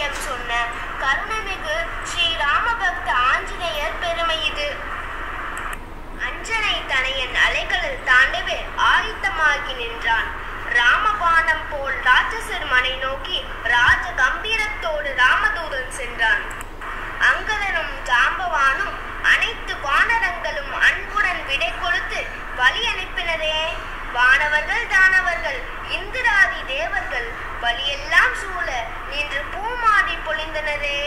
ராமனிடம் சொன்ன கருணைமிகு ஸ்ரீ ராமபக்த ஆஞ்சநேயர் பெருமை இது அஞ்சனை தனையன் அலைகளில் தாண்டவே ஆயத்தமாகி நின்றான் ராமபானம் போல் ராட்சசர் மனை நோக்கி ராஜ கம்பீரத்தோடு ராமதூதன் சென்றான் அங்கதனும் ஜாம்பவானும் அனைத்து வானரங்களும் அன்புடன் விடை கொடுத்து வழி அனுப்பினரே வானவர்கள் தானவர்கள் இந்திராதி தேவர்கள் வழியெல்லாம் சூழ நின்று பூமாரி பொழிந்தனரே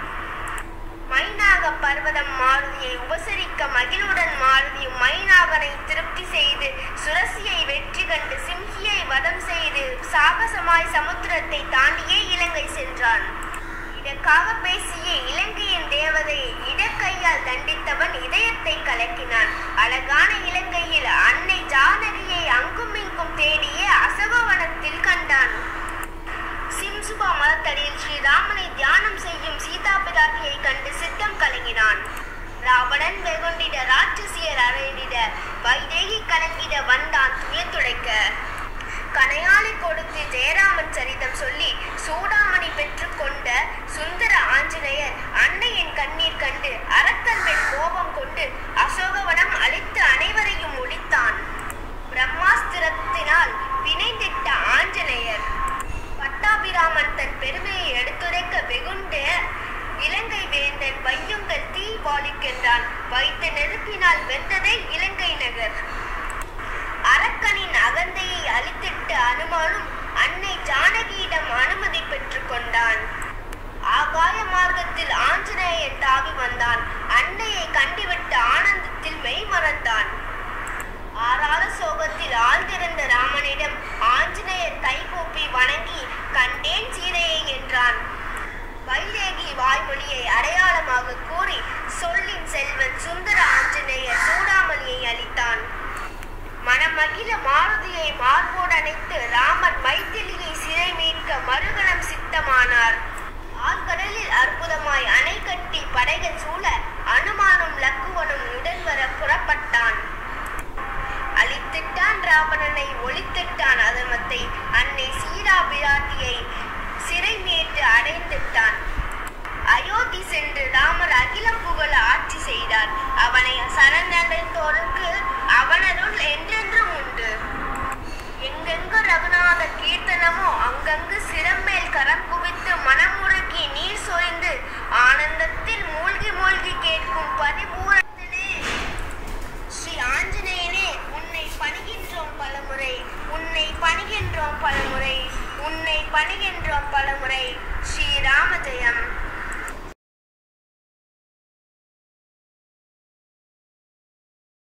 மைனாக பர்வதம் மாருதியை உபசரிக்க மகிழுடன் மாருதியும் மைனாகனை திருப்தி செய்து சுரசியை வெற்றி கண்டு சிம்ஹியை வதம் செய்து சாகசமாய் சமுத்திரத்தை தாண்டியே இலங்கை சென்றான் இதற்காக பேசிய இலங்கையின் தேவதையை இடக்கையால் தண்டித்தவன் இதயத்தை கலக்கினான் அழகான இலங்கையில் அன்னை ஜானகியை அங்கும் இங்கும் தேடியே அசோகவனத்தில் கண்டான் சிம்சுபா மரத்தடியில் ஸ்ரீராமனை தியானம் செய்யும் சீதா பிராட்டியை கண்டு சித்தம் கலங்கினான் ராவணன் வெகுண்டிட ராட்சசியர் அறையிட வைதேகி கலங்கிட வந்தான் துயர் துடைக்க கனையாளி கொடுத்து ஜெயராமன் சரிதம் சொல்லி சூடாமணி பெற்றுக்கொண்ட சுந்தர ஆஞ்சநேயர் அன்னையின் கண்ணீர் கண்டு அரக்கன் மேல் கோபம் கொண்டு அசோகவனம் அழித்து அனைவரையும் ஒழித்தான் பிரம்மாஸ்திரத்தினால் வினைந்திட்ட ஆஞ்சநேயர் பட்டாபிராமன் தன் பெருமையை எடுத்துரைக்க வெகுண்டு இலங்கை வேந்தன் வையுங்கள் தீ வாழிக்கின்றான் வைத்த நெருப்பினால் வெந்ததே இலங்கை நகர் அரக்கனின் அகந்தையை அழித்திட்ட அனுமானும் அன்னை ஜானகியிடம் அனுமதி பெற்றுக் கொண்டான் ஆகாய மார்க்கத்தில் ஆஞ்சநேயன் தாவி வந்தான் அன்னையை கண்டுவிட்ட ஆனந்தத்தில் மெய் மறந்தான் ஆறாத சோகத்தில் ஆழ்ந்திருந்த ராமனிடம் ஆஞ்சநேயர் கைகூப்பி வணங்கி கண்டேன் சீதையை என்றான் வைதேகி வாய்மொழியை அடையாளமாக கூறி சொல்லின் செல்வன் சுந்தர ஆஞ்சநேயர் சூடாமணியை அளித்தான் மனமகிழ மாருதியை மார்போடு அணைத்து ராமன் மைத்திலியை சிறை மீட்க மறுகணம் சித்தமானார் ஆழ்கடலில் அற்புதமாய் அணை கட்டி படைகள் சூழ அனுமானும் லக்குவனும் உடன் வர புறப்பட்டான் அழித்திட்டான் ராவணனை ஒளித்திட்டான் அதர்மத்தை அன்னை சீரா பிராட்டியை சிறை மீட்டு அடைந்திட்டான் அயோத்தி சென்று ராமர் அகிலம் புகழ ஆட்சி செய்தார் அவனை சரணடைந்தோருக்கு அவனருள் என்றென்றும் உண்டு எங்கெங்கு ரகுநாத கீர்த்தனமோ அங்கங்கு சிரமேல் கரம் குவித்து மனமுருகி நீர் சொரிந்து ஆனந்தத்தில் மூழ்கி மூழ்கி கேட்கும் பரிபூரணனே ஸ்ரீ ஆஞ்சநேயனே உன்னை பணிகின்றோம் பலமுறை உன்னை பணிகின்றோம் பலமுறை உன்னை பணிகின்றோம் பலமுறை